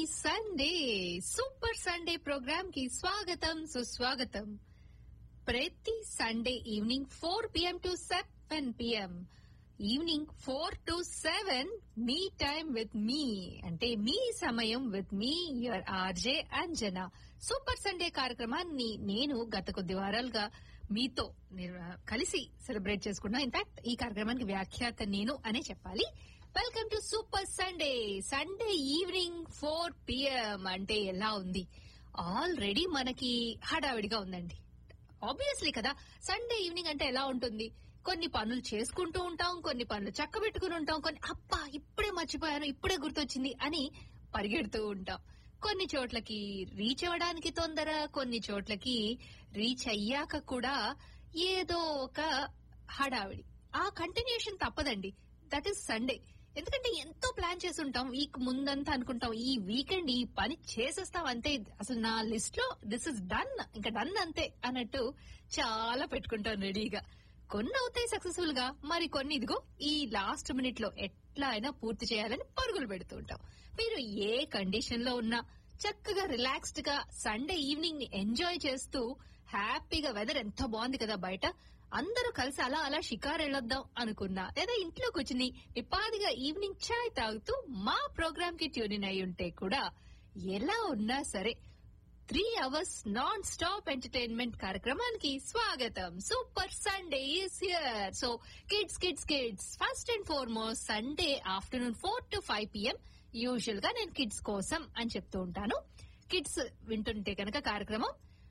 Sunday super Sunday programme కి స్వాగతం సుస్వాగతం ప్రతి Sunday evening four PM to seven PM evening four to seven మీ టైం విత్ మీ అంటే మీ సమయం with me your RJ Anjana super Sunday కార్యక్రమాన్ని నేను గత కొద్ది వారాలుగా మీతో నిర్- కలిసి సెలబ్రేట్ చేసుకున్నా ఇన్ఫాక్ట్ ఈ కార్యక్రమానికి వ్యాఖ్యాత నేను అనే చెప్పాలి welcome to super Sunday Sunday evening four PM అంటే ఎలా ఉంది ఆల్రెడీ మనకి హడావిడిగా ఉందండి ఆబ్వియస్లీ కదా సండే ఈవినింగ్ అంటే ఎలా ఉంటుంది కొన్ని పనులు చేసుకుంటూ ఉంటాం కొన్ని పనులు చక్కబెట్టుకుని ఉంటాం కొన్ని అబ్బా ఇప్పుడే మర్చిపోయాను ఇప్పుడే గుర్తొచ్చింది అని పరిగెడుతూ ఉంటాం కొన్ని చోట్లకి రీచ్ అవ్వడానికి తొందర కొన్ని చోట్లకి రీచ్ అయ్యాక కూడా ఏదో ఒక హడావిడి ఆ కంటిన్యూషన్ తప్పదండి దట్ ఈస్ సండే ఎందుకంటే ఎంతో ప్లాన్ చేసి ఉంటాం వీక్ ముందంతా అనుకుంటాం ఈ వీకెండ్ ఈ పని చేసేస్తాం అంతే అసలు నా లిస్ట్ లో దిస్ ఇస్ డన్ ఇంకా డన్ అంతే అన్నట్టు చాలా పెట్టుకుంటాం రెడీగా కొన్ని అవుతాయి సక్సెస్ఫుల్ గా మరి కొన్ని ఇదిగో ఈ లాస్ట్ మినిట్ లో ఎట్లా అయినా పూర్తి చేయాలని పరుగులు పెడుతూ ఉంటాం మీరు ఏ కండిషన్ లో ఉన్నా చక్కగా రిలాక్స్డ్ గా సండే ఈవినింగ్ ని ఎంజాయ్ చేస్తూ హ్యాపీగా వెదర్ ఎంత బాగుంది కదా బయట అందరూ కలిసి అలా అలా షికారు వెళ్ళొద్దాం అనుకున్నా లేదా ఇంట్లో కూర్చుని నిపాదిగా ఈవినింగ్ చాయ్ తాగుతూ మా ప్రోగ్రామ్ కి ట్యూన్ ఇన్ అయి ఉంటే కూడా ఎలా ఉన్నా సరే three hours non stop entertainment కార్యక్రమానికి స్వాగతం super Sunday is here so kids kids kids first and foremost Sunday afternoon four to five PM usual గా నేను కిడ్స్ కోసం అని చెప్తూ ఉంటాను కిడ్స్ వింటుంటే కనుక కార్యక్రమం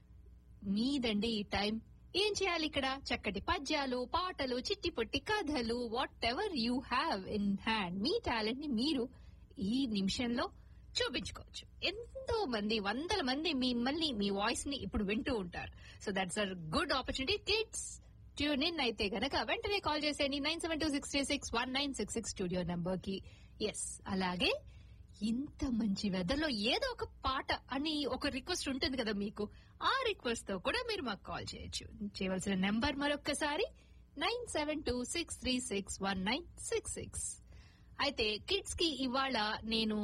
మీదండి ఈ టైం ఏం చేయాలి ఇక్కడ చక్కటి పద్యాలు పాటలు చిట్టి పొట్టి కథలు whatever you have in hand మీ టాలెంట్ ని మీరు ఈ నిమిషంలో చూపించుకోవచ్చు ఎంతో మంది వందల మంది మిమ్మల్ని మీ వాయిస్ ని ఇప్పుడు వింటూ ఉంటారు so that's a good opportunity kids tune in అయితే గనక వెంటనే కాల్ చేసేయండి nine seven two six three six one nine six six studio number కి ఎస్ అలాగే ఇంత మంచి వెదర్లో ఏదో ఒక పాట అని ఒక రిక్వెస్ట్ ఉంటుంది కదా మీకు ఆ రిక్వెస్ట్ తో కూడా మీరు మాకు కాల్ చేయొచ్చు చేయవలసిన నెంబర్ మరొక్కసారి nine seven two six three six one nine six six అయితే కిడ్స్ కి ఇవాళ నేను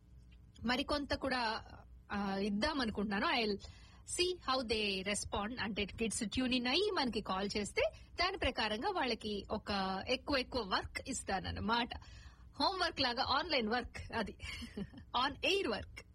మరికొంత కూడా ఆ, ఇద్దాం అనుకుంటున్నాను I see how they respond అంటే కిడ్స్ ట్యూన్ ఇన్ అయ్యి మనకి కాల్ చేస్తే దాని ప్రకారంగా వాళ్ళకి ఒక ఎక్కువ ఎక్కువ వర్క్ ఇస్తానన్నమాట హోంవర్క్ లాగా ఆన్లైన్ వర్క్ అది ఆన్ ఎయిర్ వర్క్